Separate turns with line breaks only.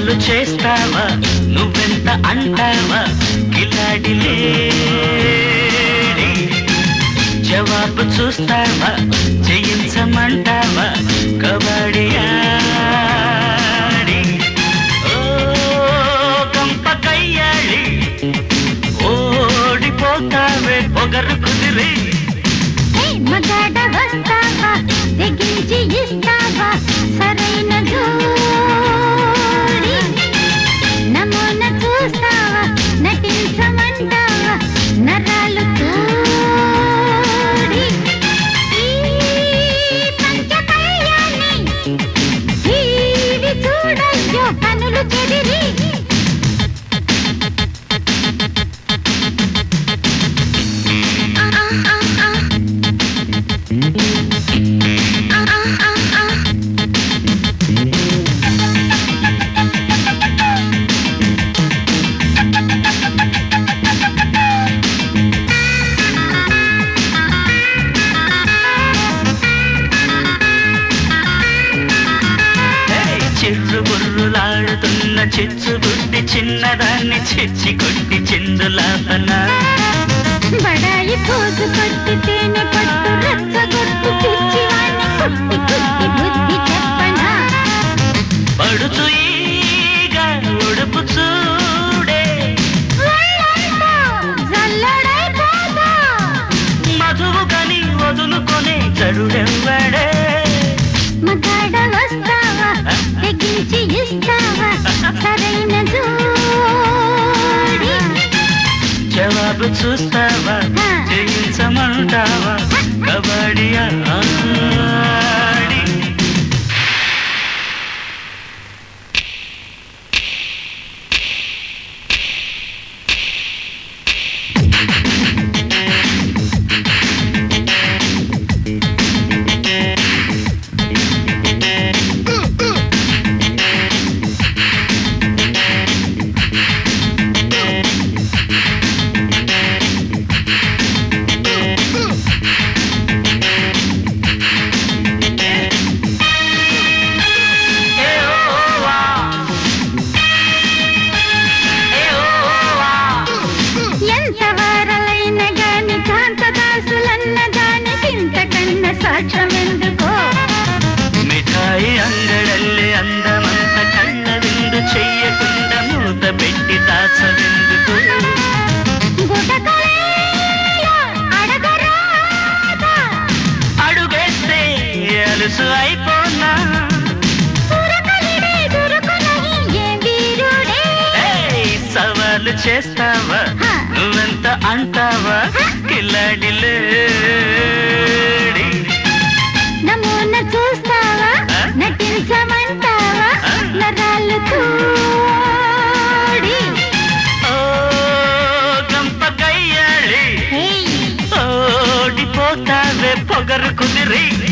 సవాలు చేస్తావా నువ్వెంత అంటావా కిలాడిలే జవాబు చూస్తావా చేయించమంటావా కబడ్డీ ఆడి ఓ కంప కయ్యాలి ఓడిపోతావే పొగరు కుదిరి
ఏ మగాడ వస్తావా తెగించి ఇస్తావా సరైన జోడి నమూన చూస్తావా నటించమంటావా నరాలు తోడి ఈ పంచకళ్యాణి టీవీ చూడయ్యో కనులు చెదిరి
చిర్రు బుర్రులాడుతున్న చిచ్చు బుద్ధి చిన్నదాన్ని చిచ్చి కొట్టి చిందులాపనా
బడాయి పోజు కొట్టి తేనె పట్టు రెచ్చగొట్టు పిచ్చివాణ్ణి కుట్టి కుట్టి బుద్ధి చెప్పనా
పడుచు ఈగ ఉడుపు చూడే
ఒళ్ళంతా జల్లడైపోతా.
మధువు గని వదులుకొనే చడుడెవ్వడే
మగాడ వస్తావా తెగించి ఇస్తావా సరైన జోడి
జవాబు చూస్తావా చేయించమంటావా కబడ్డీ ఆడి ఏ ఓ వా ఏ ఓ వా
ఎంత వారలైన గాని కాంతదాసులన్న దానికి ఇంతకన్న సాక్ష్యం ఎందుకో
మిఠాయి అంగడల్లి అందమంత కళ్ళ విందు చెయ్యకుండా మూత పెట్టి దాచవెందుకు
గుటకలేలా అడగరాదా
అడుగేస్తే అలుసు అయిపోనా
సురకలిడే దురుకునని ఏ వీరుడే
ఏయ్, సవాలు చేస్తావా
హ.
నువ్వెంత అంటావా కిలాడిలే
నమూన చూస్తావా
ఆ?
నటించమంటావా
ఆ?
నరాలు తోడి
ఓ గంప కయ్యాలి
హేయ్
ఓడిపోతావే పొగరు కుదిరి